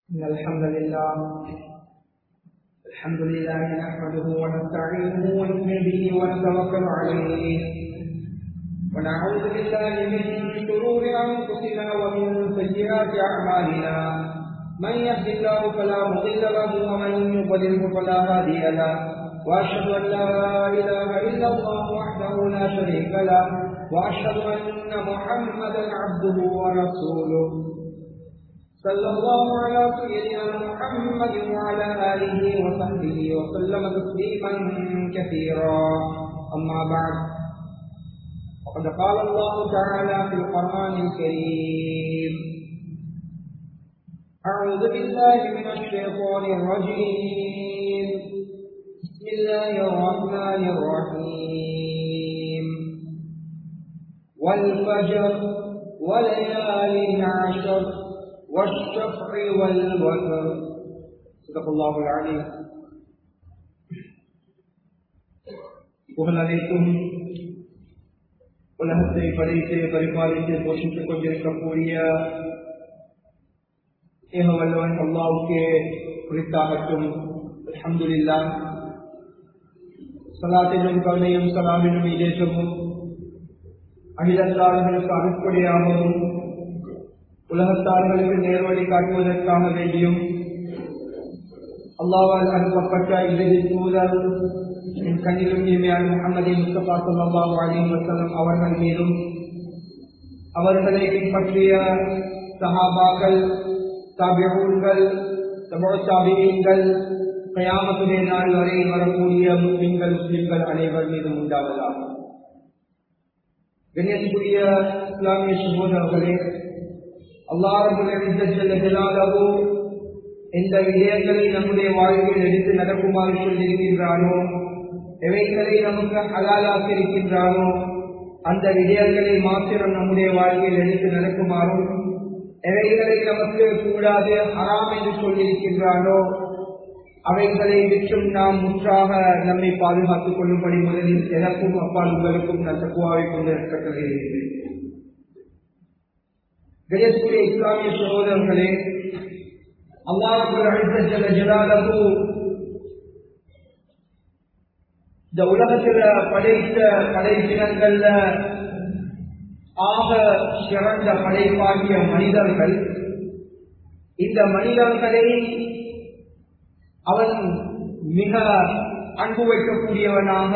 إن الحمد لله الحمد لله نحمده ونستعينه ونؤمن به ونتوكل عليه ونعوذ بالله من شرور أنفسنا ومن سيئات أعمالنا من يهد الله فلا مضل له ومن يضلله فلا هادي له وأشهد أن لا إله إلا الله وحده لا شريك له وأشهد أن محمدا عبده ورسوله صلى الله على سيدنا محمد وعلى آله وصحبه وسلم تسليما كثيرا أما بعد وقد قال الله تعالى في القرآن الكريم أعوذ بالله من الشيطان الرجيم بسم الله الرحمن الرحيم والفجر وليال عشر والشفع والوتر صدق الله العليم புகழ் அனைத்தும் உலகத்தை படைத்து பரிபாலித்து போஷித்துக் கொண்டிருக்கக்கூடிய ஏக வல்லவன் அல்லாவுக்கே குறித்தாகட்டும் அலமதுல்லா சலாத்திலும் கவனையும் சலாமிலும் இதேசமும் அகிலத்தாளர்களுக்கு அனுப்படியாகவும் உலகத்தார்களுக்கு நேர்வழி காட்டுவதற்காக வேண்டியும் அல்லாவால் அனுப்பப்பட்ட இறுதி தூதர் என் கண்ணிலும் இனிமையான முகமது முஸ்தபா சல்லாஹூ அலி வசலம் அவர்கள் மீதும் அவர்களை பின்பற்றிய சஹாபாக்கள் தாபியூன்கள் சமோசாபியங்கள் கயாமத்துடைய நாள் வரை வரக்கூடிய முஸ்லிம்கள் முஸ்லிம்கள் அனைவர் மீதும் உண்டாவதாகும் கண்ணியத்துக்குரிய இஸ்லாமிய சகோதரர்களே அல்லாரபுல்லாலோ எந்த விடயங்களை நம்முடைய வாழ்க்கையில் எடுத்து நடக்குமாறு சொல்லியிருக்கின்றானோ எவைகளை நமக்கு ஹலாலாக்கி இருக்கின்றானோ அந்த விடயங்களை மாத்திரம் நம்முடைய வாழ்க்கையில் எடுத்து நடக்குமாறும் எவைகளை நமக்கு கூடாது ஹராம் என்று சொல்லியிருக்கின்றானோ அவைகளை விற்றும் நாம் முற்றாக நம்மை பாதுகாத்துக் கொள்ளும்படி முதலில் எனக்கும் அப்பால் உங்களுக்கும் நல்ல குவாவை கொண்டு கட்டளையிடுகிறேன் கணேஷ்குரிய இஸ்லாமிய சகோதரர்களே அல்லாஹுல ஜலாலகு இந்த உலகத்துல படைத்த படைப்பினங்கள்ல ஆக சிறந்த படைப்பாகிய மனிதர்கள் இந்த மனிதர்களை அவன் மிக அன்பு வைக்கக்கூடியவனாக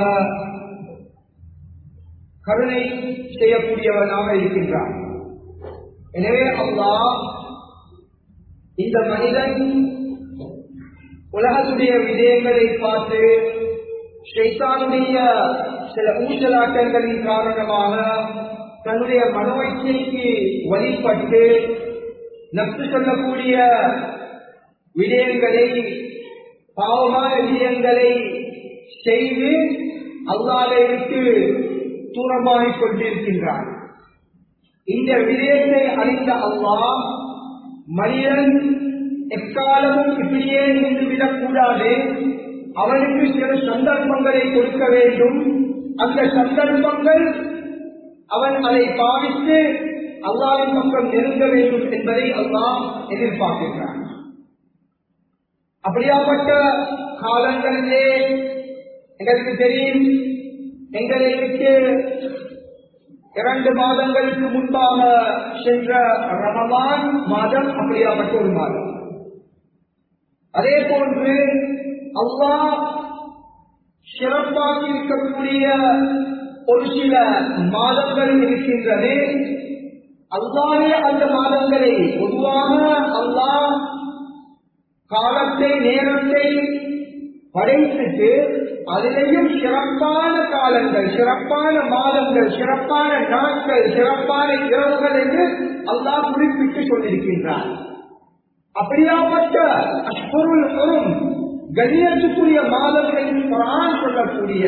கருணை செய்யக்கூடியவனாக இருக்கின்றான் எனவே அல்லா இந்த மனிதன் உலகத்துடைய விடயங்களை பார்த்து ஷைத்தானுடைய சில ஊசலாட்டங்களின் காரணமாக தன்னுடைய மனோச்சைக்கு வழிபட்டு நப்சு சொல்லக்கூடிய விடயங்களை பாவமான விடயங்களை செய்து அல்லாவை விட்டு தூரமாகிக் கொண்டிருக்கின்றான் இந்த விடயத்தை அறிந்த அல்லா மனிதன் எக்காலமும் இப்படியே நின்றுவிடக் கூடாது அவனுக்கு சில சந்தர்ப்பங்களை கொடுக்க வேண்டும் அந்த சந்தர்ப்பங்கள் அவன் அதை பாவித்து அல்லாவின் பக்கம் நெருங்க வேண்டும் என்பதை அல்லாஹ் எதிர்பார்க்கின்றான் அப்படியாப்பட்ட காலங்களிலே எங்களுக்கு தெரியும் எங்களை விட்டு இரண்டு மாதங்களுக்கு முன்பாக சென்ற ரமலான் மாதம் அப்படியாப்பட்ட ஒரு மாதம் அதே போன்று அல்லா சிறப்பாக இருக்கக்கூடிய ஒரு சில மாதங்கள் இருக்கின்றது அல்லாவே அந்த மாதங்களை பொதுவாக அல்லாஹ் காலத்தை நேரத்தை படைத்துட்டு அதிலேயும் சிறப்பான காலங்கள் சிறப்பான மாதங்கள் சிறப்பான நாட்கள் சிறப்பான இரவுகள் என்று அல்லாஹ் குறிப்பிட்டு சொல்லியிருக்கின்றார் அப்படியாப்பட்ட அஷ்பொருள் பொருள் கண்ணியத்துக்குரிய மாதங்களில் குரான் சொல்லக்கூடிய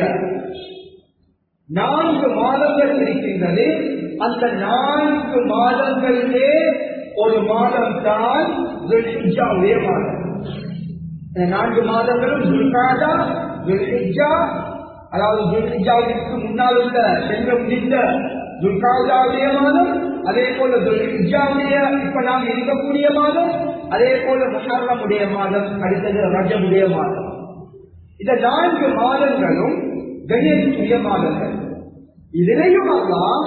நான்கு மாதங்கள் இருக்கின்றது அந்த நான்கு மாதங்களிலே ஒரு மாதம் தான் மாதம் நான்கு மாதங்களும் துல்காதா துல்ஹிஜா அதாவது துல்ஹிஜாவிற்கு முன்னால் உள்ள சென்ற முடிந்த துல்காதாவுடைய மாதம் அதே போல துல்ஹிஜாவுடைய இப்ப நாம் இருக்கக்கூடிய மாதம் அதே போல முஹர்ரமுடைய மாதம் அடுத்தது ரஜமுடைய மாதம் இந்த நான்கு மாதங்களும் கணியத்துக்குரிய மாதங்கள் இதிலையும் அல்லாஹ்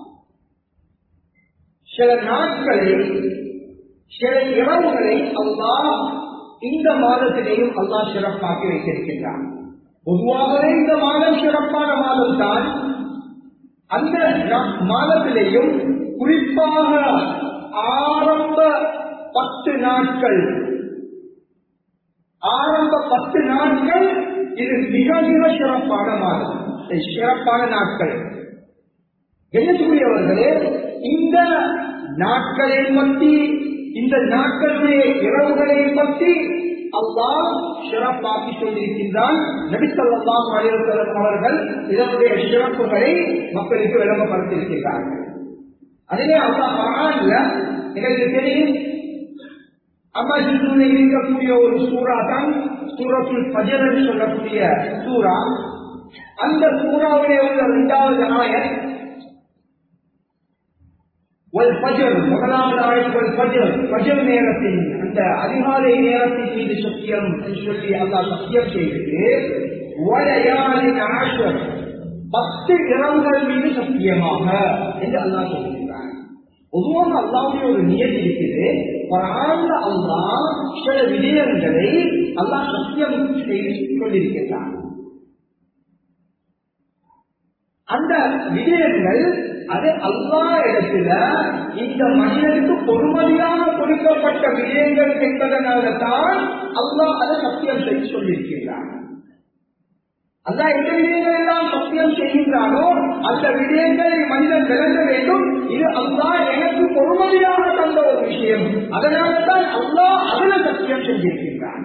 சில நாட்களை சில இரவுகளை அல்லாஹ் இந்த மாதத்திலேயும் அல்லாஹ் சிறப்பாக்கி வைத்திருக்கின்றான் பொதுவாகவே இந்த மாதம் சிறப்பான மாதம் தான் அந்த மாதத்திலேயும் குறிப்பாக ஆரம்ப பத்து நாட்கள் ஆரம்ப பத்து நாட்கள் இது மிக மிக சிறப்பான மாதம் சிறப்பான நாட்கள் எழுதக்கூடியவர்களே இந்த நாட்களை பற்றி இந்த நாட்களுடைய இரவுகளை பற்றி அல்லாஹ் சிறப்பாக்கி சொல்லியிருக்கின்றான் நபித்தல்லாம் அலிவசலம் அவர்கள் இதனுடைய சிறப்புகளை மக்களுக்கு விளம்பரப்படுத்தியிருக்கிறார்கள் அதிலே அல்லாஹ் மகான்ல எங்களுக்கு தெரியும் அம்மா சிசுவில் இருக்கக்கூடிய ஒரு சூறா தான் சூரத்துல் பஜர் என்று சொல்லக்கூடிய சூறா அந்த சூறாவுடைய உள்ள இரண்டாவது ஆயர் ஒரு பஜர் முதலாவது ஆயர் ஒரு பஜர் பஜர் நேரத்தின் அந்த அதிகாலை நேரத்தின் மீது சத்தியம் என்று சொல்லி அல்லா சத்தியம் செய்துட்டு வளையாளின் ஆஷர் பத்து இரவுகள் மீது சத்தியமாக என்று அல்லா சொல்லியிருக்கிறார் பொதுவாக அல்லாவுடைய ஒரு நியதி இருக்குது பராந்த அல்லா சில விடயங்களை அல்லா சத்தியம் செய்து கொண்டிருக்கிறார் அந்த விடயங்கள் அது அல்லா இடத்துல இந்த மனிதனுக்கு பொறுமதியாக கொடுக்கப்பட்ட விடயங்கள் என்பதனால தான் அல்லா அதை சத்தியம் செய்து சொல்லியிருக்கிறார் அல்லா எந்த விடயங்கள் எல்லாம் சத்தியம் செய்கின்றானோ அந்த விடயங்களை மனிதன் விளங்க வேண்டும் இது அல்லா எனக்கு பொறுமதியாக தந்த ஒரு விஷயம் அதனால தான் அல்லா அதுல சத்தியம் செஞ்சிருக்கின்றான்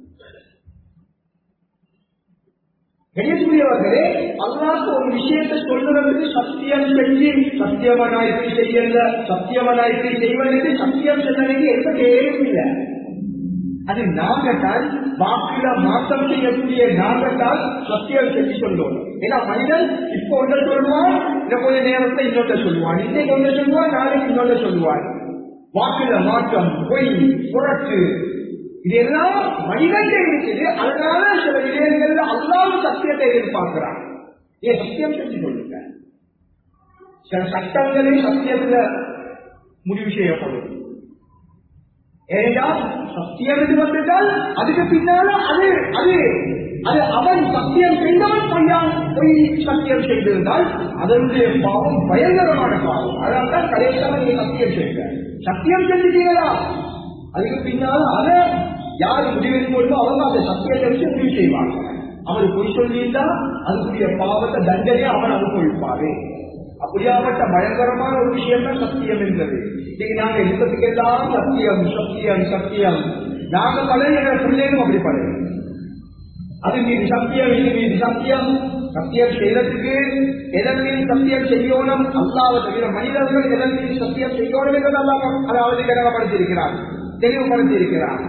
கணியக்கூடியவர்களே அல்லாக்கு ஒரு விஷயத்தை சொல்லுறதுக்கு சத்தியம் செஞ்சு சத்தியமனா இப்படி செய்யல சத்தியமனா இப்படி செய்வதற்கு சத்தியம் செல்லதுக்கு எந்த தேவையும் இல்லை அது நாங்கத்தான் வாக்குல மாற்றம் செய்யக்கூடிய நாங்கத்தான் சத்தியம் செஞ்சு சொல்லுவோம் ஏன்னா மனிதன் இப்போ ஒன்றை சொல்லுவான் இந்த கொஞ்ச நேரத்தை இன்னொன்றை சொல்லுவான் இன்னைக்கு ஒன்றை சொல்லுவான் நாளைக்கு இன்னொன்றை சொல்லுவான் வாக்குல மாற்றம் பொய் புரட்டு இதெல்லாம் மனிதன் இருக்குது அதனால சில விடயங்கள்ல அல்லாவும் சத்தியத்தை எதிர்பார்க்கிறான் ஏன் சத்தியம் செஞ்சு கொள்ளுங்க சில சட்டங்களே சத்தியத்துல முடிவு செய்யப்படும் ஏனென்றா சத்தியம் என்று வந்துட்டால் அதுக்கு பின்னால அது அது அது அவன் சத்தியம் செய்தவன் பொய்யான் பொய் சத்தியம் செய்திருந்தால் அதனுடைய பாவம் பயங்கரமான பாவம் அதனால தான் கடைசியாக நீங்க சத்தியம் செய்யுங்க சத்தியம் செஞ்சுட்டீங்களா அதுக்கு பின்னால் அதை யார் முடிவெடுக்கணுமோ அவங்க அந்த சத்தியத்தை வச்சு முடிவு செய்வாங்க அவர் பொய் சொல்லியிருந்தா அதுக்குரிய பாவத்தை தண்டனை அவன் அனுபவிப்பாரு அப்படியாப்பட்ட பயங்கரமான ஒரு விஷயம் தான் சத்தியம் என்பது இன்னைக்கு நாங்க எழுத்தத்துக்கு எல்லாம் சத்தியம் சத்தியம் சத்தியம் நாங்க பழைய எங்க பிள்ளைகளும் அப்படி பழைய அது மீது சத்தியம் இது மீது சத்தியம் சத்தியம் செய்யறதுக்கு எதன் மீது சத்தியம் செய்யணும் அல்லாவை தவிர மனிதர்கள் எதன் மீது சத்தியம் செய்யணும் என்பது அல்லாம அதாவது கடமைப்படுத்தியிருக்கிறார் தெளிவுபடுத்தியிருக்கிறார்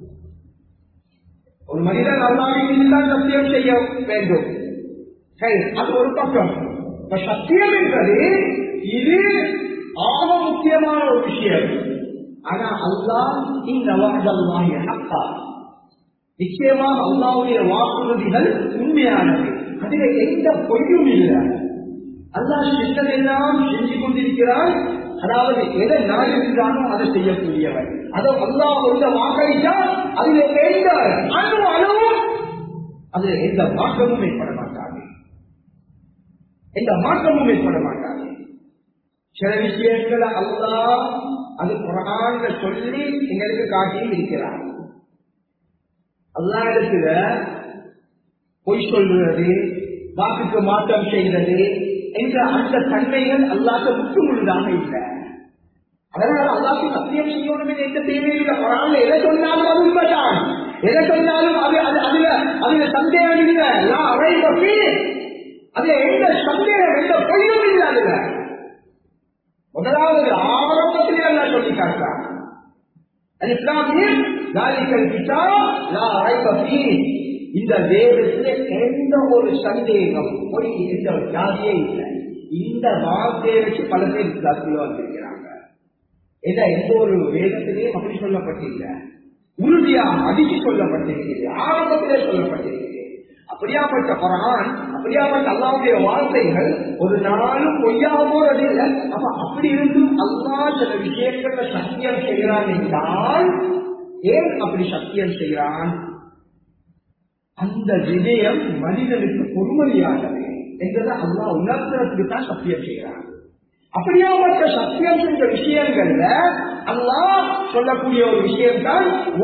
ஒரு மனிதன் அல்லாவின் மீது தான் சத்தியம் செய்ய வேண்டும் சரி அது ஒரு பக்கம் இப்ப சத்தியம் என்பது இது ஆக முக்கியமான ஒரு விஷயம் ஆனா அல்லாஹ் இந்த வாதல்லாஹி ஹக்கா நிச்சயமாக அல்லாவுடைய வாக்குறுதிகள் உண்மையானது அதில் எந்த பொய்யும் இல்லை அல்லாஹ் சென்றதெல்லாம் செஞ்சு கொண்டிருக்கிறான் அதாவது எதை நாடுகிறானோ அதை செய்யக்கூடியவன் அதை அல்லாஹ் உள்ள வாக்களித்தால் அதில் எந்த அணு அளவும் அது எந்த மாற்றமும் ஏற்பட மாட்டாது எந்த மாற்றமும் ஏற்பட மாட்டாது சில விஷயங்களை அல்லாஹ் அது குரான்ல சொல்லி எங்களுக்கு காட்டியும் இருக்கிறார் அல்லா இடத்துல பொய் சொல்றது வாக்குக்கு மாற்றம் செய்கிறது என்ற அந்த தன்மைகள் அல்லாத முற்று முழுதாக இல்லை அதனால அல்லாக்கு சத்தியம் செய்யணும் எந்த தேவையும் இல்லை குரான்ல எதை சொன்னாலும் அது உண்மைதான் எதை சொன்னாலும் அது அது அதுல அதுல சந்தேகம் இல்லை நான் அவை பற்றி அதுல எந்த சந்தேகம் எந்த பொய்யும் இல்லை அதுல முதலாவது ஆரம்பத்திலே எல்லாம் சொல்லி காட்டுறான் அது இஸ்லாமியில் லாலிக்கல் கிட்டா லா ரைப ஃபீ இந்த வேதத்துல எந்த ஒரு சந்தேகம் பொய் எந்த ஜாதியே இல்லை இந்த வார்த்தையை வச்சு பல பேர் இஸ்லாத்தில் வந்திருக்கிறாங்க ஏன்னா எந்த ஒரு வேதத்திலையும் அப்படி சொல்லப்பட்டில்லை உறுதியாக அடிச்சு சொல்லப்பட்டிருக்கிறது ஆரம்பத்திலே சொல்லப்பட்டிருக்கிறது அப்படியாப்பட்ட குரான் அப்படியாப்பட்ட அல்லாவுடைய வார்த்தைகள் ஒரு நாளும் பொய்யா போறது இல்லை அப்ப அப்படி இருந்தும் அல்லா சில விஷயங்கள்ல சத்தியம் செய்கிறான் என்றால் ஏன் அப்படி சத்தியம் செய்கிறான் அந்த விஜயம் மனிதனுக்கு பொறுமதியானது என்றதை அல்லா உணர்த்துறதுக்கு தான் சத்தியம் செய்கிறான் அப்படியாப்பட்ட சத்தியம் செஞ்ச விஷயங்கள்ல அல்லா சொல்லக்கூடிய ஒரு விஷயம் தான்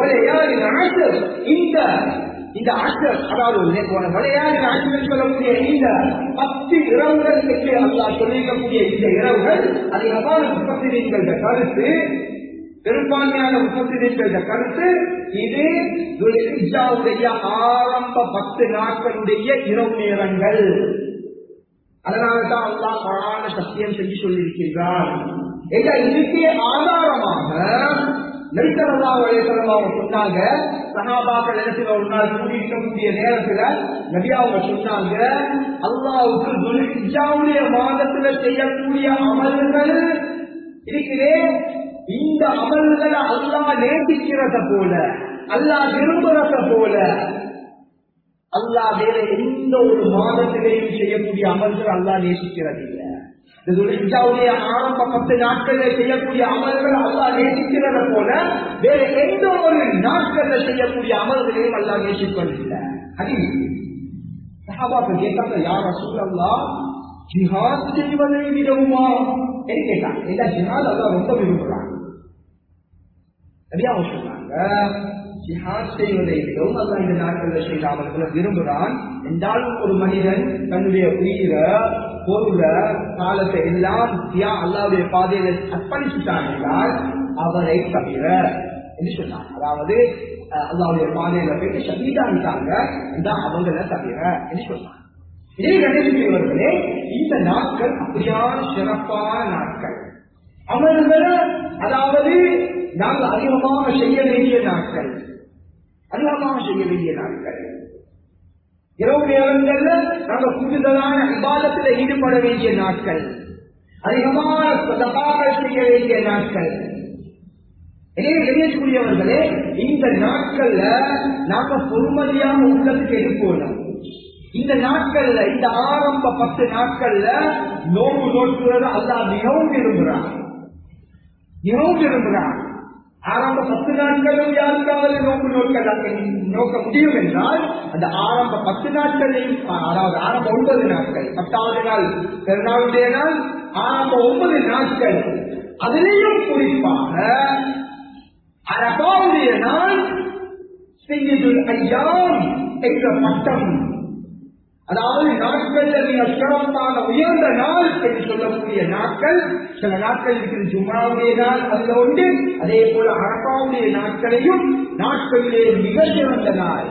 இந்த இந்த ஆற்றல் அதாவது விளையாடின ஆற்றல் சொல்லக்கூடிய இந்த பத்து இரவுகள் என்று அல்லா சொல்லிக்கக்கூடிய இந்த இரவுகள் அதிகமான முப்பத்திரிகள கருத்து பெரும்பான்மையான முப்பத்திரிகள கருத்து இது துலிஜாவுடைய ஆரம்ப பத்து நாட்களுடைய இரவு நேரங்கள் அதனால்தான் அல்லா பரான சத்தியம் செஞ்சு சொல்லியிருக்கிறார் எங்க இதுக்கே ஆதாரமாக நெருக்கல்லா வயசலமாக சொன்னாங்க சகாபாக்கள் இடத்துல ஒரு நாள் கூடியிருக்கக்கூடிய நேரத்துல நபி அவங்க சொன்னாங்க அல்லாவுக்கு துலிஜாவுடைய மாதத்துல செய்யக்கூடிய அமல்கள் இருக்கிறே இந்த அமல்களை அல்லா நேசிக்கிறத போல அல்லா விரும்புறத போல அல்லா வேற எந்த ஒரு மாதத்திலேயும் செய்யக்கூடிய அமல்கள் அல்லா நேசிக்கிறது இல்லை துலிஜாவுடைய ஆரம்ப பத்து நாட்களில் செய்யக்கூடிய அமல்கள் அல்லா நேசிக்கிறத போல வேற எந்த ஒரு நாட்கள்ல செய்யக்கூடிய அமல்களையும் அல்லா நேசிப்பதில்லை அது சஹாபாக்கள் கேட்டாங்க யார் சூழல்லா ஜிஹாத் செய்வதை விடவுமா என்று கேட்டாங்க இந்த ஜிஹாத் அல்லா ரொம்ப விரும்புறாங்க சரியா சொன்னாங்க ஜிஹாத் செய்வதை விடவும் அல்லா இந்த நாட்களில் செய்த அமல்களை விரும்புகிறான் என்றாலும் ஒரு மனிதன் தன்னுடைய உயிரை பொருளை காலத்தை எல்லாம் அல்லாவுடைய பாதையில அர்ப்பணிச்சுட்டான் என்றால் அவரை தவிர என்று சொன்னாங்க அதாவது அல்லாவுடைய பாதையில போயிட்டு சதீதானிட்டாங்க என்றால் அவங்கள தவிர என்று சொன்னாங்க இதே கணேசர்களே இந்த நாட்கள் அப்படியான சிறப்பான நாட்கள் அவர்கள் அதாவது நாங்கள் அதிகமாக செய்ய வேண்டிய நாட்கள் அதிகமாக செய்ய வேண்டிய நாட்கள் இரவு நேரங்கள்ல நாங்கள் கூடுதலான விவாதத்தில் ஈடுபட வேண்டிய நாட்கள் அதிகமான சதபாக்கள் செய்ய வேண்டிய நாட்கள் எனவே வெளியேற்றக்கூடியவர்களே இந்த நாட்கள்ல நாங்க பொறுமதியான உள்ளத்துக்கு எடுக்கணும் இந்த நாட்கள்ல இந்த ஆரம்ப பத்து நாட்கள்ல நோம்பு நோக்குறது அல்லா மிகவும் விரும்புறான் மிகவும் விரும்புகிறான் ஆரம்ப பத்து நாட்களும் யாருக்காவது நோக்கு நோக்க நோக்க முடியும் என்றால் அந்த ஆரம்ப பத்து நாட்களையும் அதாவது ஆரம்ப ஒன்பது நாட்கள் பத்தாவது நாள் பெருநாளுடைய நாள் ஆரம்ப ஒன்பது நாட்கள் அதிலேயும் குறிப்பாக அரபாவுடைய நாள் செய்யுதுல் ஐயாம் என்ற பட்டம் அதாவது நாட்கள்ல மிக சிறப்பான உயர்ந்த நாள் என்று சொல்லக்கூடிய நாட்கள் சில நாட்கள் இருக்கிற ஜும்மாவுடைய நாள் அதுல உண்டு அதே போல அரப்பாவுடைய நாட்களையும் நாட்களிலே மிக சிறந்த நாள்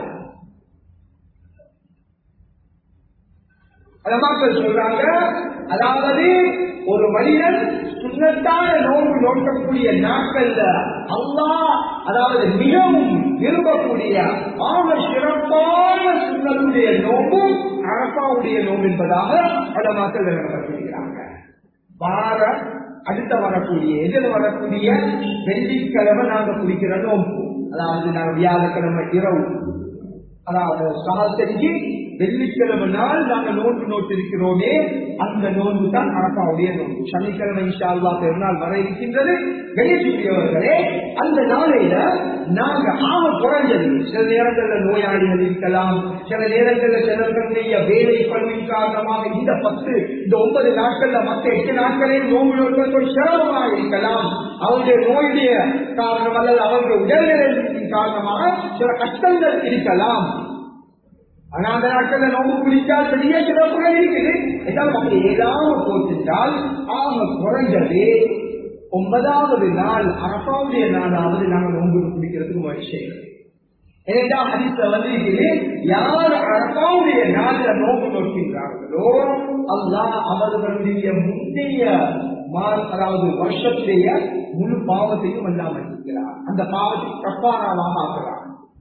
மக்கள் சொல்றாங்க அதாவது ஒரு மனிதன் சுண்ணத்தான நோன்பு நோக்கக்கூடிய நாட்கள்ல அல்லா அதாவது மிகவும் விரும்பக்கூடிய ஆக சிறப்பான சுண்ணத்துடைய நோம்பும் அரப்பாவுடைய நோம்பு என்பதாக பல மக்கள் விளங்கப்படுத்துகிறாங்க வார அடுத்த வரக்கூடிய எதில் வரக்கூடிய வெள்ளிக்கிழமை நாங்க குடிக்கிற நோம்பு அதாவது நாங்க வியாழக்கிழமை இரவு அதாவது சமல் செஞ்சு வெள்ளிக்கிழமை நாள் நாங்க நோன்பு நோட்டு இருக்கிறோமே அந்த நோன்பு தான் அரப்பாவுடைய நோன்பு சனிக்கிழமை இன்ஷால்லா பெருநாள் வர இருக்கின்றது வெளியேற்றக்கூடியவர்களே அந்த நாளையில நாங்க ஆக குறைஞ்சது சில நேரங்கள்ல நோயாளிகள் இருக்கலாம் சில நேரங்கள்ல சிலர்களுடைய வேலை பழுவின் காரணமாக இந்த பத்து இந்த ஒன்பது நாட்கள்ல மற்ற எட்டு நாட்களில் நோன்பு நோட்கள் ஒரு சிரமமாக இருக்கலாம் அவருடைய நோயுடைய காரணம் அல்லது அவருடைய உடல்நிலையின் காரணமாக சில கஷ்டங்கள் இருக்கலாம் ஆனா அந்த நாட்கள்ல நோம்பு குடித்தால் பெரிய சிறப்புகள் இருக்குது எல்லாம் அப்படி ஏதாவது போட்டுட்டால் ஆக குறைஞ்சது ஒன்பதாவது நாள் அரசாவுடைய நாளாவது நாங்கள் நோன்பு குடிக்கிறதுக்கு முயற்சி செய்யணும் ஏனென்றால் ஹதீஸ்ல வந்து இருக்குது யார் அரசாவுடைய நாளில நோன்பு நோக்கின்றார்களோ அல்லாஹ் அவர்களுடைய முந்தைய அதாவது வருஷத்துடைய முழு பாவத்தையும் அல்லாமல் இருக்கிறார் அந்த பாவத்தை கப்பாராவாக ஆகிறார்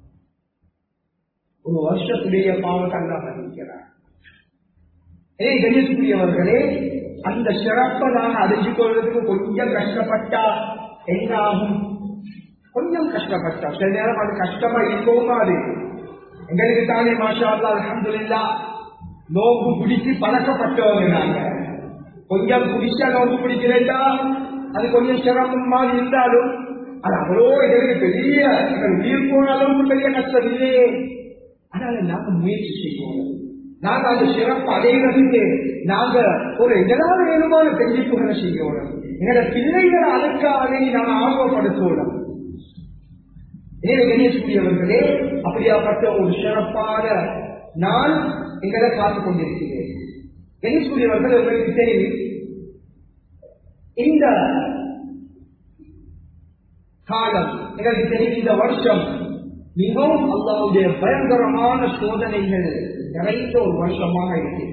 ஒரு வருஷத்துடைய பாவத்தை அல்லா மன்னிக்கிறார் ஏ கணியக்கூடியவர்களே அந்த சிறப்பை நான் அறிஞ்சு கொள்வதற்கு கொஞ்சம் கஷ்டப்பட்டா என்ன ஆகும் கொஞ்சம் கஷ்டப்பட்டா சில நேரம் அது கஷ்டமா இருக்கவும் அது எங்களுக்கு தானே மாஷா அல்லா அலமதுல்லா நோம்பு பிடிச்சு பழக்கப்பட்டவங்க நாங்க கொஞ்சம் குடிச்சா நோம்பு பிடிக்கிறேன்டா அது கொஞ்சம் சிரமம் மாதிரி இருந்தாலும் அது அவ்வளோ எங்களுக்கு பெரிய எங்கள் உயிர் போனாலும் பெரிய கஷ்டம் இல்லையே அதனால நாங்க முயற்சி செய்வோம் நாங்க அந்த சிறப்பு அடைகிறதுக்கு நாங்க ஒரு எதாவது வேணுமான தெரிவிப்புகளை செய்யணும் எங்களோட பிள்ளைகளை அதுக்காக நாங்க ஆர்வப்படுத்தணும் எனவே கணேசக்கூடியவர்களே அப்படியாப்பட்ட ஒரு சிறப்பான நாள் எங்களை காத்துக் கொண்டிருக்கிறேன் கணேசக்கூடியவர்கள் உங்களுக்கு தெரியும் இந்த காலம் எங்களுக்கு தெரியும் இந்த வருஷம் மிகவும் அல்லாவுடைய பயங்கரமான சோதனைகள் நிறைந்த ஒரு வருஷமாக இருக்கிறது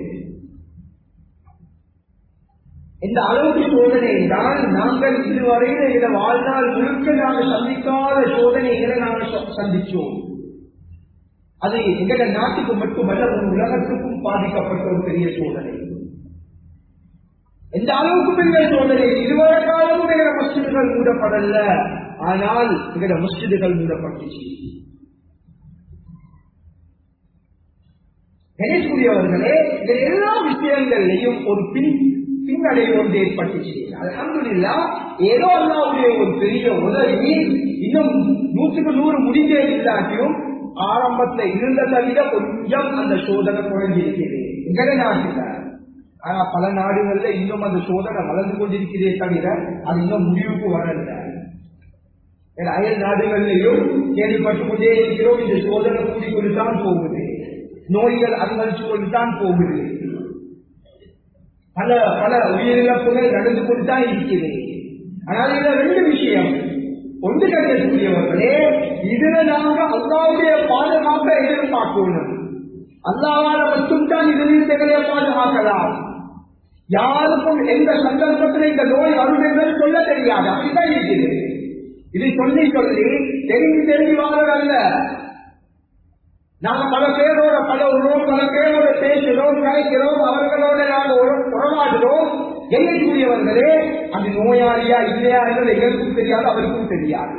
இந்த அளவுக்கு சோதனை என்றால் நாங்கள் இதுவரையில இந்த வாழ்நாள் முழுக்க நாங்கள் சந்திக்காத சோதனைகளை நாங்கள் சந்திச்சோம் அது எங்கள நாட்டுக்கு மட்டுமல்ல ஒரு உலகத்துக்கும் பாதிக்கப்பட்ட ஒரு பெரிய சோதனை எந்த அளவுக்கு பெரிய சோதனை இதுவரை காலமும் எங்கள மஸ்ஜிதுகள் மூடப்படல ஆனால் எங்கள மஸ்ஜிதுகள் மூடப்பட்டுச்சு கணேஷ்குரியவர்களே இந்த எல்லா விஷயங்கள்லையும் ஒரு பின் பின்னடைவு ஒன்று ஏற்பட்டுச்சு அலமதுல்லா ஏதோ அல்லாவுடைய ஒரு பெரிய உதவி இன்னும் நூற்றுக்கு நூறு முடிந்தே இல்லாட்டியும் ஆரம்பத்துல இருந்ததை விட கொஞ்சம் அந்த சோதனை குறைஞ்சிருக்கிறது எங்கட நாட்டுல ஆனா பல நாடுகள்ல இன்னும் அந்த சோதனை வளர்ந்து கொண்டிருக்கிறதே தவிர அது இன்னும் முடிவுக்கு வரல அயல் நாடுகள்லையும் கேள்விப்பட்டு கொண்டே இருக்கிறோம் இந்த சோதனை கூடிக்கொண்டுதான் போகுது நோய்கள் அதிகரிச்சு கொண்டுதான் போகுது பல பல உயிரிழப்புகள் நடந்து கொண்டுதான் இருக்கிறது ஆனால் இதுல ரெண்டு விஷயம் ஒன்று கருதக்கூடியவர்களே இதுல நாங்க அல்லாவுடைய பாதுகாப்பை எதிர்பார்க்கணும் அல்லாவால மட்டும்தான் இதிலிருந்து எங்களை பாதுகாக்கலாம் யாருக்கும் எந்த சந்தர்ப்பத்தில் இந்த நோய் வரும் என்று சொல்ல தெரியாது அப்படிதான் இருக்குது இதை சொல்லி சொல்லி தெரிந்து தெரிஞ்சு வாழ்றதல்ல நாங்க பல பேரோட பழகுறோம் பல பேரோட பேசுகிறோம் கலைக்கிறோம் அவர்களோட நாங்க உறவாடுறோம் எண்ணக்கூடியவர்களே அது நோயாளியா இல்லையா என்பது எங்களுக்கும் தெரியாது அவருக்கும் தெரியாது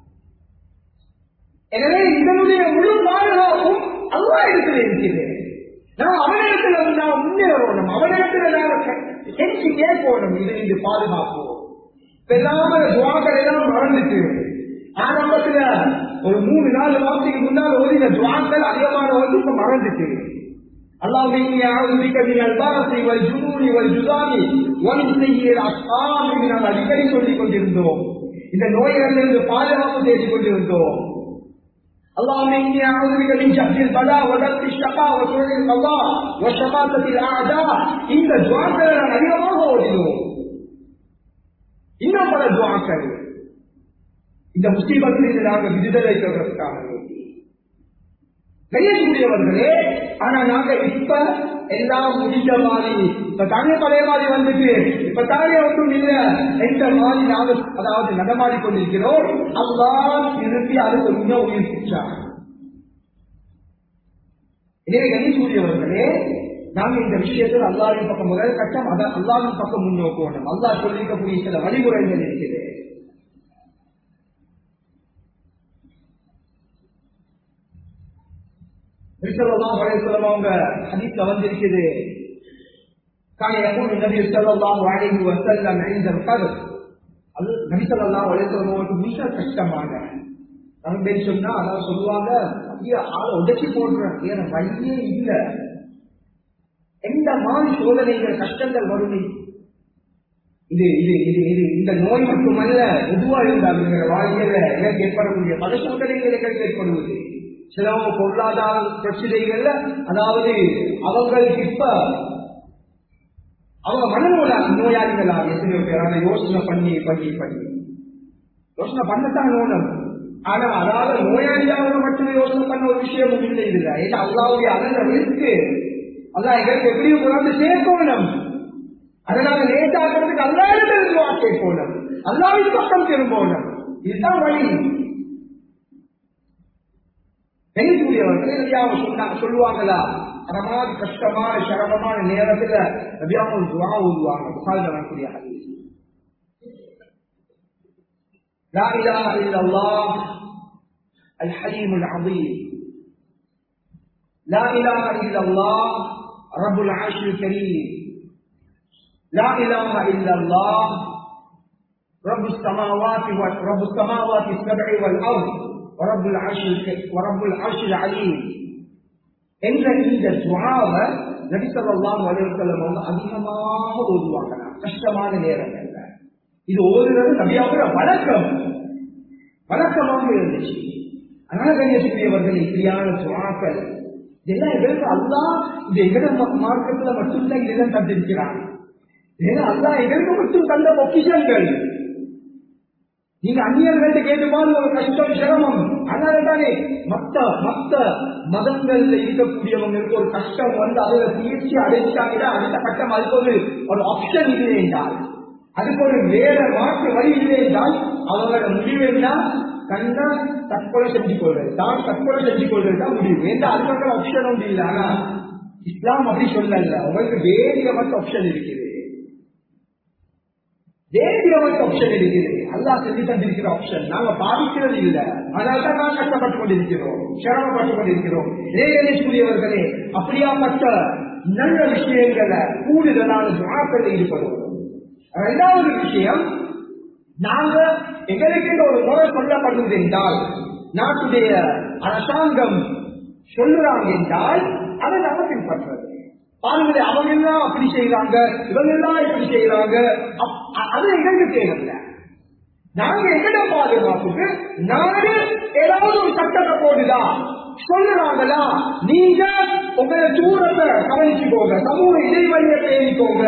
எனவே இதனுடைய முழு பாதுகாப்பும் அல்லா இடத்துல இருக்கிறது நான் அவனிடத்துல நான் முன்னேறணும் அவனிடத்துல நாங்க செஞ்சு கேட்கணும் இது இது பாதுகாப்போம் பெல்லாம துவாக்கள் எல்லாம் மறந்துட்டு ஆரம்பத்துல ஒரு மூணு நாலு மாசத்துக்கு முன்னால் ஓதின துவாக்கள் அதிகமான வந்து இப்ப மறந்துட்டு اللهم إني أعوذ بك من البرص والجنون والجذام ومن سيء الأسقام நாங்கள் அடிக்கடி சொல்லிக் கொண்டிருந்தோம் இந்த நோய்களிலிருந்து பாதுகாப்பு தேடிக் கொண்டிருந்தோம் اللهم إني أعوذ بك من جهد البلاء ودرك الشقاء وسوء القضاء وشماتة الأعداء இந்த துவாக்களை நாங்கள் அதிகமாக ஓதினோம் இன்னும் பல துவாக்கள் இந்த முஸ்லீமத்தில் நாங்கள் விடுதலை பெறுவதற்காக செய்யக்கூடியவர்களே ஆனா நாங்க இப்ப எல்லாம் முடிஞ்ச மாதிரி இப்ப தானே பழைய மாதிரி வந்துட்டு இப்ப தானே ஒன்றும் இல்ல எந்த மாதிரி நாங்க அதாவது நடமாடி கொண்டிருக்கிறோம் அல்லா திருப்பி அது கொஞ்சம் உயிர்ப்பிச்சார் எனவே கணிசூரியவர்களே நாங்க இந்த விஷயத்தில் அல்லாவின் பக்கம் முதல் கட்டம் அதை அல்லாவின் பக்கம் முன்னோக்கணும் அல்லாஹ் சொல்லிருக்கக்கூடிய சில வழிமுறைகள் இருக்குது ரிசல்லாம் வலைசலம் அவங்க ஹதீஸ்ல வந்திருக்குது كان يقول النبي صلى الله عليه وسلم عند القبر அது நபி ஸல்லல்லாஹு அலைஹி வஸல்லம் அவங்களுக்கு மிக கஷ்டமான நம்ம சொன்னா அதாவது சொல்லுவாங்க அப்படியே ஆளை உடைச்சி போடுறேன் வேற வழியே இல்ல எந்த மாதிரி சோதனைகள் கஷ்டங்கள் வரும் இது இது இது இது இந்த நோய் மட்டுமல்ல எதுவா இருந்தாலும் வாழ்க்கையில எனக்கு ஏற்படக்கூடிய பல சோதனைகள் எங்களுக்கு ஏற்படுவது சிலவங்க பொருளாதார பிரச்சனைகள்ல அதாவது அவங்களுக்கு இப்ப அவங்க மனநோட நோயாளிகளா எத்தனையோ பேர் அதை யோசனை பண்ணி பண்ணி பண்ணி யோசனை பண்ணத்தான் நோனம் ஆனா அதாவது நோயாளியாக மட்டுமே யோசனை பண்ண ஒரு விஷயமும் இல்லை இதுல ஏன்னா அல்லாவுடைய அதன இருக்கு அல்லா எங்களுக்கு எப்படியும் கொண்டாந்து சேர்க்கணும் அதனால லேட்டாகிறதுக்கு அல்லாவிடம் வார்த்தை போனோம் அல்லாவின் பக்கம் திரும்பணும் இதுதான் வழி பெண்கூடியவர்கள் நபியாவும் சொன்னாங்க சொல்லுவாங்களா அறமாதி கஷ்டமான சிரமமான நேரத்துல நபியாவும் துவா ஊதுவாங்க புகால் வரக்கூடிய ஹதீஸ் لا إله إلا الله الحليم العظيم لا إله إلا الله رب العرش الكريم لا إله إلا الله رب السماوات ورب السماوات السبع والأرض ورب العرش ورب العرش العليم என்ற இந்த துவாவை நபி ஸல்லல்லாஹு அலைஹி வஸல்லம் வந்து அதிகமாக ஓதுவாங்க கஷ்டமான நேரங்கள்ல இது ஓதுறது நபியாவோட வழக்கம் வழக்கமாக இருந்துச்சு அதனால கண்ணியத்துக்குரியவர்கள் இப்படியான துவாக்கள் இதெல்லாம் எங்களுக்கு அல்லா இந்த எகட மார்க்கத்துல மட்டும்தான் இதெல்லாம் தந்திருக்கிறான் ஏன்னா அல்லா எங்களுக்கு மட்டும் தந்த பொக்கிஷங்கள் நீங்க அந்நியர்கள்ட்ட கேட்டுப்பாரு ஒரு கஷ்டம் சிரமம் அதனால தானே மத்த மத்த மதங்கள்ல இருக்கக்கூடியவங்களுக்கு ஒரு கஷ்டம் வந்து அதுல தீர்ச்சி அடைச்சாங்கன்னா அடுத்த கட்டம் அதுக்கு ஒரு ஒரு ஆப்ஷன் இல்லை என்றால் அதுக்கு ஒரு வேற மாற்று வழி இல்லை என்றால் அவங்களோட முடிவு என்ன கண்ணா தற்கொலை செஞ்சு கொள்வது தான் தற்கொலை செஞ்சு கொள்வது தான் முடிவு எந்த அதுக்கு ஆப்ஷன் ஒன்று இல்லை ஆனா இஸ்லாம் அப்படி சொல்லல உங்களுக்கு வேறிய மட்டும் ஆப்ஷன் இருக்குது வேண்டியவருக்கு ஆப்ஷன் இருக்குது அல்லா செஞ்சு தந்திருக்கிற ஆப்ஷன் நாங்க பாதிக்கிறது இல்ல அதனால்தான் நான் கஷ்டப்பட்டு கொண்டிருக்கிறோம் சிரமப்பட்டு கொண்டிருக்கிறோம் ஏகேஸ்வரியவர்களே அப்படியாப்பட்ட நல்ல விஷயங்களை கூடுதலான துவாக்கள் ஈடுபடுவோம் இரண்டாவது விஷயம் நாங்க எங்களுக்கு ஒரு முறை சொல்லப்படுவது என்றால் நாட்டுடைய அரசாங்கம் சொல்லுறாங்க என்றால் அதை நாம பின்பற்றுறது பாருங்களே அவங்க எல்லாம் அப்படி செய்யறாங்க இவங்க எல்லாம் இப்படி செய்யறாங்க அது எங்களுக்கு தேவையில்லை நாங்க எங்கட பாதுகாப்புக்கு நாங்க ஏதாவது ஒரு சட்டத்தை போடுதா சொல்லுறாங்களா நீங்க உங்களை தூரத்தை கவனிச்சுக்கோங்க சமூக இடைவெளியை பேணிக்கோங்க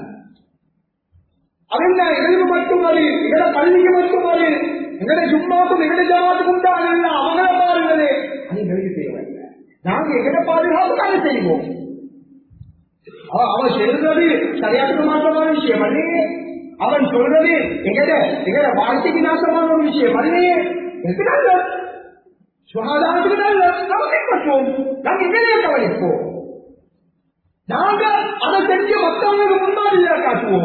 அவங்க எங்களுக்கு மட்டும் அது எங்கட பள்ளிக்கு மட்டும் அது எங்கட சும்மாக்கும் எங்கட ஜாத்துக்கும் தான் இல்ல அவங்கள பாருங்களே அது எங்களுக்கு தேவையில்லை நாங்க எங்கட பாதுகாப்பு நாங்க செய்வோம் அவன் சொல்றது சரியாத்துக்கு மாற்றமான விஷயம் அல்லையே அவன் சொல்றது எங்கட எங்கட வாழ்க்கைக்கு நாசமான ஒரு விஷயம் அல்லையே எதுக்கு நல்ல சுகாதாரத்துக்கு நல்ல நம்ம பின்பற்றுவோம் நாங்க எங்களையே கவனிப்போம் நாங்க அதை செஞ்சு மற்றவங்களுக்கு முன்மாதிரியா காட்டுவோம்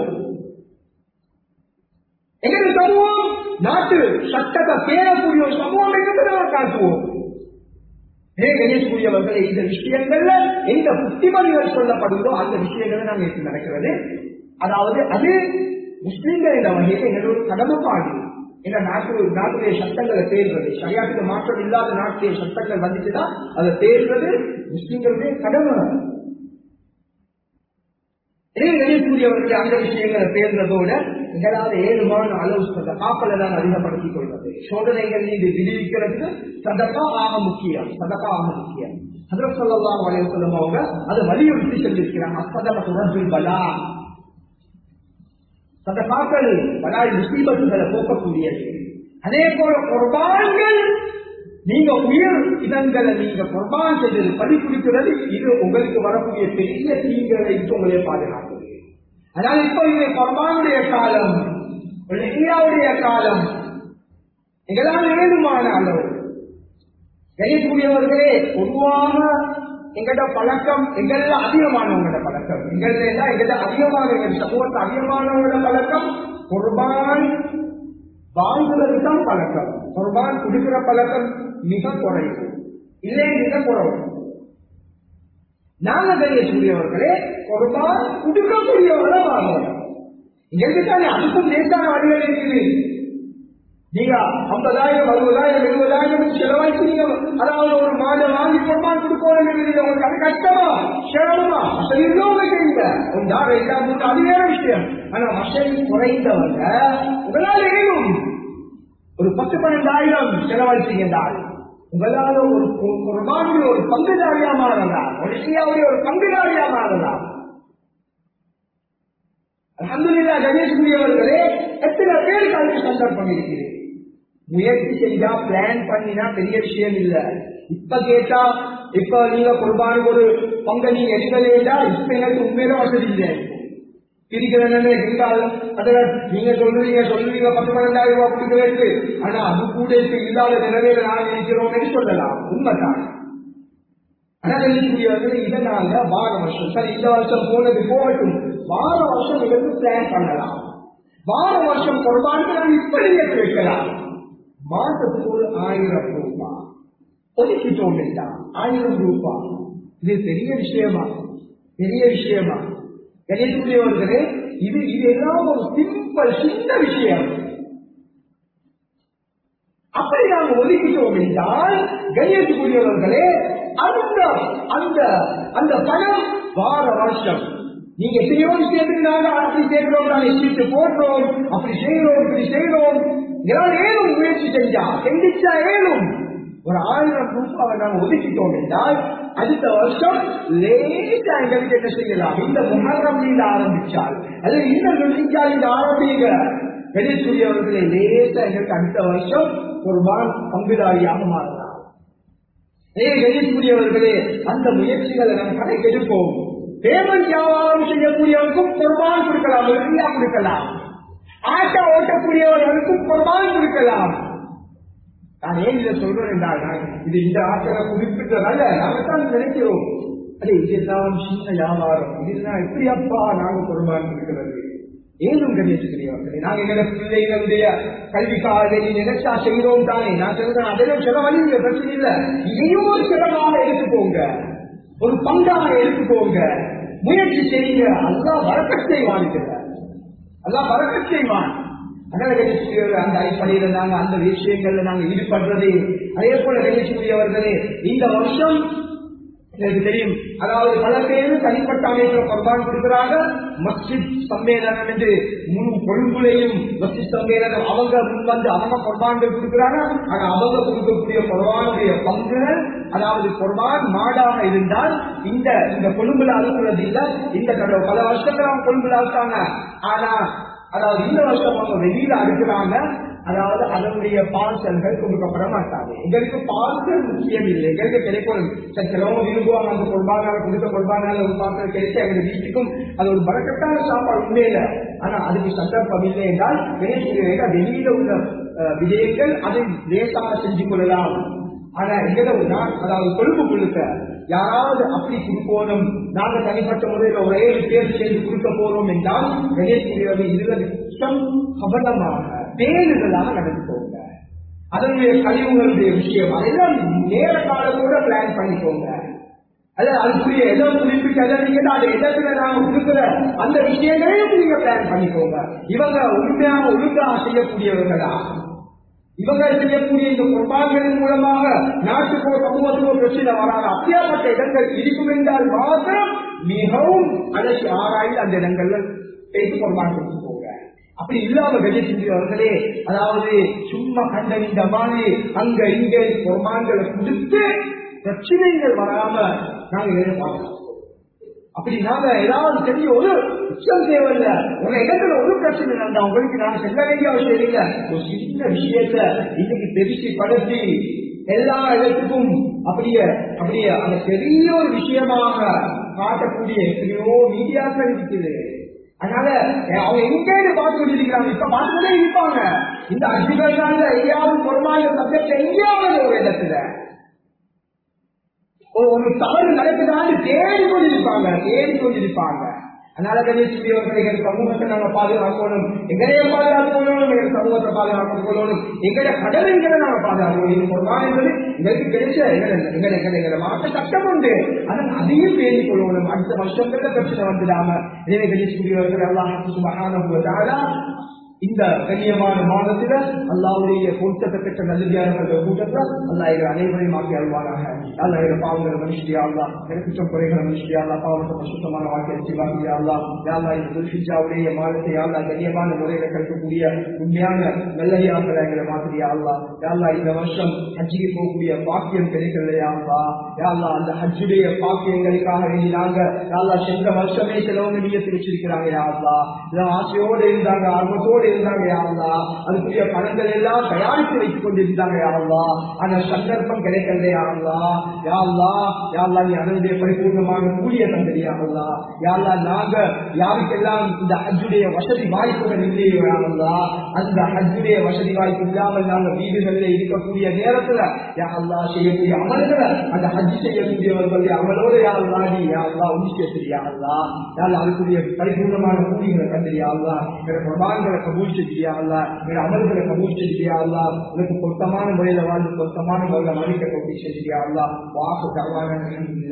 எங்களுடைய சமூகம் நாட்டு சட்டத்தை பேரக்கூடிய ஒரு சமூகம் எங்களுக்கு காட்டுவோம் கணேஷ்குரியவர்களே இந்த விஷயங்கள்ல எந்த புத்திமதிகள் சொல்லப்படுதோ அந்த விஷயங்களை நாங்க எடுத்து நடக்கிறது அதாவது அது முஸ்லீம்கள் என்ற வகையில் எங்களோட கடமைப்பாடு எங்க நாட்டு நாட்டுடைய சட்டங்களை தேர்வது சரியாட்டுக்கு மாற்றம் இல்லாத நாட்டுடைய சட்டங்கள் வந்துச்சுன்னா அதை தேர்வது முஸ்லீம்களுடைய கடமை கணேஷ்குரியவர்கள் அந்த விஷயங்களை தேர்ந்ததோட எங்களால் ஏழுமான அளவு சதகாக்களை தான் அதிகப்படுத்திக் கொள்வது சோதனைகள் மீது விடுவிக்கிறதுக்கு சதகா ஆக முக்கியம் சதகா ஆக முக்கியம் ஹதரத் சொல்லலாம் வலைய சொல்லும் அவங்க அதை வலியுறுத்தி சொல்லியிருக்கிறாங்க சதக தொடர்பில் பலா சதகாக்கள் பலாய் முசீபத்துகளை போக்கக்கூடியது அதே போல குர்பான்கள் நீங்க உயிர் இதங்களை நீங்க குர்பான் செய்தது பலி குடிக்கிறது இது உங்களுக்கு வரக்கூடிய பெரிய தீங்களை உங்களே பாதுகாக்குது அதனால இப்போ இது குர்பானுடைய காலம் இந்தியாவுடைய காலம் எங்களால் ஏதுமான அளவு செய்யக்கூடியவர்களே பொதுவாக எங்கட பழக்கம் எங்கள்ல அதிகமானவங்களோட பழக்கம் எங்கள்ல எல்லாம் எங்கள்ட அதிகமான எங்கள் சமூகத்தை அதிகமானவங்களோட பழக்கம் குர்பான் வாங்குறது தான் பழக்கம் குர்பான் குடிக்கிற பழக்கம் மிக குறைவு இல்லை மிக குறைவு நாங்க தெரியக்கூடியவர்களே குர்பான் குடுக்கக்கூடியவரை வாங்கணும் எங்களுக்கு தானே அதுக்கும் லேசான வழிகள் இருக்குது நீங்க ஐம்பதாயிரம் அறுபதாயிரம் எழுபதாயிரம் செலவழிச்சீங்க அதாவது ஒரு மாதம் வாங்கி குர்பான் கொடுக்கணும் உங்களுக்கு அது கஷ்டமா சிரமமா அது இன்னொன்று செய்யுங்க ஒன்றா ரெண்டா மூணு அது வேற விஷயம் ஆனா வசதி குறைந்தவங்க உங்களால் ஏதும் ஒரு பத்து பன்னெண்டாயிரம் செலவழிச்சீங்க என்றால் உங்களால ஒரு குர்பானுடைய ஒரு பங்குதாரியா மாறலாம் ஒரு இந்தியாவுடைய ஒரு பங்குதாரியா மாறலாம் அலமதுல்லா கணேஷ்குரியவர்களே எத்தனை பேருக்கு அதுக்கு சந்தர்ப்பம் இருக்குது முயற்சி செஞ்சா பிளான் பண்ணினா பெரிய விஷயம் இல்ல இப்ப கேட்டா இப்ப நீங்க குர்பானுக்கு ஒரு பங்க நீங்க எடுக்கலையா இப்ப எனக்கு உண்மையில வசதி இல்லை பிரிக்கிறேன்னு இருந்தால் அதுல நீங்க சொல்றீங்க சொல்லுவீங்க பத்து பன்னெண்டாயிரம் ரூபாய் கொடுக்கிறேன் ஆனா அது கூட இப்ப இல்லாத நிலைமையில நான் இருக்கிறோம் சொல்லலாம் உண்மைதான் ஆனா சொல்லக்கூடியவர்கள் இதை நாங்க வார வருஷம் சரி இந்த வருஷம் போனது போகட்டும் வார வருஷம் எங்களுக்கு பிளான் பண்ணலாம் வார வருஷம் குர்பானுக்கு நம்ம இப்படி ஏற்றி வைக்கலாம் மாசத்துக்கு ஒரு ஆயிரம் ரூபாய் ஒதுக்கிட்டோம் என்றா ஆயிரம் ரூபாய் இது பெரிய விஷயமா பெரிய விஷயமா கணேசனுடையவர்களே இது இது எல்லாம் ஒரு சிம்பிள் சின்ன விஷயம் அப்படி நாம் ஒதுக்கிட்டோம் என்றால் கணேசனுடையவர்களே அந்த அந்த அந்த பணம் வார வருஷம் நீங்க செய்யணும் சேர்ந்துருந்தாங்க அப்படி செய்கிறோம் நாங்கள் சீட்டு போடுறோம் அப்படி செய்யறோம் இப்படி செய்யறோம் இதெல்லாம் ஏழும் முயற்சி செஞ்சா செஞ்சிச்சா ஏழும் ஒரு ஆயிரம் ரூபாவை நாம் ஒதுக்கிட்டோம் என்றால் அடுத்த வருஷம் லேசா எங்களுக்கு என்ன செய்யலாம் இந்த முகரம் மீது ஆரம்பிச்சால் அது இந்த நுழைஞ்சால் இந்த ஆரம்பிங்க வெளிச்சூரியவர்களை லேசா எங்களுக்கு அடுத்த வருஷம் ஒரு வான் பங்குதாரியாக மாறலாம் வெளிச்சூரியவர்களே அந்த முயற்சிகளை நாம் கணக்கெடுப்போம் பேமெண்ட் வியாபாரம் செய்யக்கூடியவருக்கும் குர்பான் கொடுக்கலாம் வெள்ளியா கொடுக்கலாம் ஆட்டோ ஓட்டக்கூடியவர்களுக்கும் குர்பான் கொடுக்கலாம் நான் ஏன் இதை சொல்றேன் என்றால் இது இந்த ஆட்களை குறிப்பிட்டதால நாங்க தான் நினைக்கிறோம் அது இதெல்லாம் சின்ன வியாபாரம் இதெல்லாம் எப்படி அப்பா நாங்க குர்பான் கொடுக்கிறது ஏதும் கணேசுகிறீர்கள் நாங்க எங்க பிள்ளைகளுடைய கல்விக்காக நீ நினைச்சா செய்யறோம் தானே நான் சொல்றேன் அதிலும் செலவழி இல்லை பிரச்சனை இல்லை இதையும் ஒரு செலவாக எடுத்துக்கோங்க ஒரு பங்காக எடுத்துக்கோங்க முயற்சி செய்யுங்க அல்லா வரக்கத்தை வாங்கிக்கிற அல்லா வரக்க செய்வான் அதனால கணேசன் அந்த அடிப்படையில நாங்க அந்த விஷயங்கள்ல நாங்க ஈடுபடுறது அதே போல கணேசனுடையவர்களே இந்த வருஷம் எனக்கு தெரியும் அதாவது பல பேர் தனிப்பட்ட அமைப்புல குர்பான் கொடுக்கிறாங்க மஸ்ஜித் சம்மேளனம் என்று முழு கொழும்புலையும் மஸ்ஜித் சம்மேளனம் அவங்க முன் வந்து அவங்க குர்பான்கள் கொடுக்கிறாங்க ஆனா அவங்க கொடுக்கக்கூடிய குர்பானுடைய பங்குகள் அதாவது குர்பான் மாடாக இருந்தால் இந்த இந்த கொழும்புல அறுக்கிறது இல்ல இந்த கடை பல வருஷத்துல அவங்க கொழும்புல அறுத்தாங்க ஆனா அதாவது இந்த வருஷம் அவங்க வெளியில அறுக்கிறாங்க அதாவது அதனுடைய பார்சல்கள் கொடுக்கப்பட மாட்டாங்க எங்களுக்கு பார்சல் முக்கியம் இல்லை எங்களுக்கு கிடைக்கணும் சிலவங்க விரும்புவாங்க அந்த கொள்பானால கொடுத்த கொள்பானால ஒரு பார்சல் கிடைச்சு எங்களுக்கு வீட்டுக்கும் அது ஒரு பறக்கட்டான சாப்பாடு உண்மையில ஆனா அதுக்கு சந்தர்ப்பம் இல்லை என்றால் வெளியில உள்ள விஜயங்கள் அதை லேசாக செஞ்சு கொள்ளலாம் ஆனா எங்களை ஒரு நாள் அதாவது கொழுப்பு கொடுக்க யாராவது அப்படி கொடுக்கணும் நாங்க தனிப்பட்ட முறையில் ஒரே பேர் செய்து கொடுக்க போறோம் என்றால் கணேசன் இதுல மிச்சம் கவனமாக பேருதலாக நடந்துக்கோங்க அதனுடைய கழிவுகளுடைய விஷயம் அதெல்லாம் நேர காலத்தோட பிளான் பண்ணிக்கோங்க அதாவது அதுக்குரிய எதோ குறிப்பிட்ட எதாவது அந்த இடத்துல நாம கொடுக்குற அந்த விஷயங்களையும் நீங்க பிளான் பண்ணிக்கோங்க இவங்க உண்மையாக ஒழுங்காக செய்யக்கூடியவர்களா இவங்க செய்யக்கூடிய இந்த குர்பான்களின் மூலமாக நாட்டுக்கோ சமூகத்துக்கோ பிரச்சனை வராத அத்தியாவட்ட இடங்கள் இருக்கும் என்றால் மாத்திரம் மிகவும் அலசி ஆராய்ந்து அந்த இடங்கள்ல பேசி குர்பான் கொடுத்துக்கோங்க அப்படி இல்லாம வெளியே அதாவது சும்மா கண்ட இந்த மாதிரி அங்க இங்க குர்பான்களை கொடுத்து பிரச்சனைகள் வராம நாங்க எதிர்பார்க்கிறோம் அப்படி நாங்க ஏதாவது தெரிஞ்ச ஒரு உச்சம் தேவையில்ல உங்க இடத்துல ஒரு பிரச்சனை நடந்தா உங்களுக்கு நான் செல்ல வேண்டிய அவசியம் இல்லை ஒரு சின்ன விஷயத்த இன்னைக்கு தெரிச்சு படுத்தி எல்லா இடத்துக்கும் அப்படியே அப்படியே அந்த பெரிய ஒரு விஷயமாக காட்டக்கூடிய எத்தனையோ மீடியாக்கள் இருக்குது அதனால அவங்க எங்கேயும் பார்த்து கொண்டிருக்கிறாங்க இப்ப பார்த்துட்டே இருப்பாங்க இந்த அஜிகள் தான் எங்கேயாவது பொறுமான சப்ஜெக்ட் எங்கேயாவது ஒரு இடத்துல ஒரு தவறு நடக்குதான்னு தேடி கொண்டிருப்பாங்க தேடி கொண்டிருப்பாங்க அதனால கணேசவர்களை எங்கள் சமூகத்தை நாங்க பாதுகாக்கணும் எங்களைய பாதுகாக்கணும் எங்கள் சமூகத்தை பாதுகாத்துக் கொள்ளணும் எங்களோட கடமைகளை நாங்க பாதுகாக்கணும் இது பொருளான என்பது எங்களுக்கு கிடைச்ச எங்களை எங்களை எங்களை மாற்ற சட்டம் உண்டு ஆனால் அதையும் பேணிக் கொள்ளணும் அடுத்த வருஷத்துல பிரச்சனை வந்துடாம எனவே கணேசவர்கள் எல்லாம் சுபகான இந்த கண்ணியமான மாதத்துல அல்லாவுடைய பொருத்தத்தை பெற்ற நல்லியார்கள் கூட்டத்தில் அல்லா எங்கள் அனைவரையும் ஆக்கி அல்வாராக அல்லா எங்கள் பாவங்களை மனுஷியா அல்லா குற்றம் குறைகளை மனுஷியா அல்லா பாவத்தை சுத்தமான வாழ்க்கையை சிவாக்கியா அல்லா யாழ்லா இந்த துல்ஹிஜாவுடைய மாதத்தை யாழ்லா கண்ணியமான முறையில கற்கக்கூடிய உண்மையான நல்லையாக்களை எங்களை மாதிரியா அல்லா யாழ்லா இந்த வருஷம் ஹஜ்ஜிக்கு போகக்கூடிய பாக்கியம் கிடைக்கலையா அல்லா யாழ்லா அந்த ஹஜ்ஜுடைய பாக்கியங்களுக்காக வேண்டி நாங்க யாழ்லா சென்ற வருஷமே சிலவங்க நீயத்து வச்சிருக்கிறாங்க யாழ்லா ஆசையோடு இருந்தாங்க ஆர்வத்தோடு இருந்தாங்க யாருலா அதுக்குரிய பணங்கள் எல்லாம் தயாரித்து வைத்துக் கொண்டிருந்தாங்க யாருலா ஆனா சந்தர்ப்பம் கிடைக்கல யாருலா யாருலா யாருலா நீ அதனுடைய பரிபூர்ணமான கூலிய தந்தது யாருலா யாருலா நாங்க யாருக்கெல்லாம் இந்த ஹஜ்ஜுடைய வசதி வாய்ப்புகள் இல்லையோ யாருலா அந்த ஹஜ்ஜுடைய வசதி வாய்ப்பு இல்லாமல் நாங்க வீடுகளில் இருக்கக்கூடிய நேரத்துல யாருலா செய்யக்கூடிய அமல்களை அந்த ஹஜ் செய்யக்கூடியவர்களுடைய அமலோடு யாருலா நீ யாருலா உண்மை யாருலா யாருலா அதுக்குரிய பரிபூர்ணமான கூலிகளை தந்தது யாருலா பிரபான்களை கபூல் செஞ்சியா அல்லா எங்களோட அமல்களை கபூல் செஞ்சியா அல்லா உனக்கு பொருத்தமான முறையில வாழ்ந்து பொருத்தமான முறையில மதிக்க கபூல் செஞ்சியா அல்லா வாக்கு தருவாங்க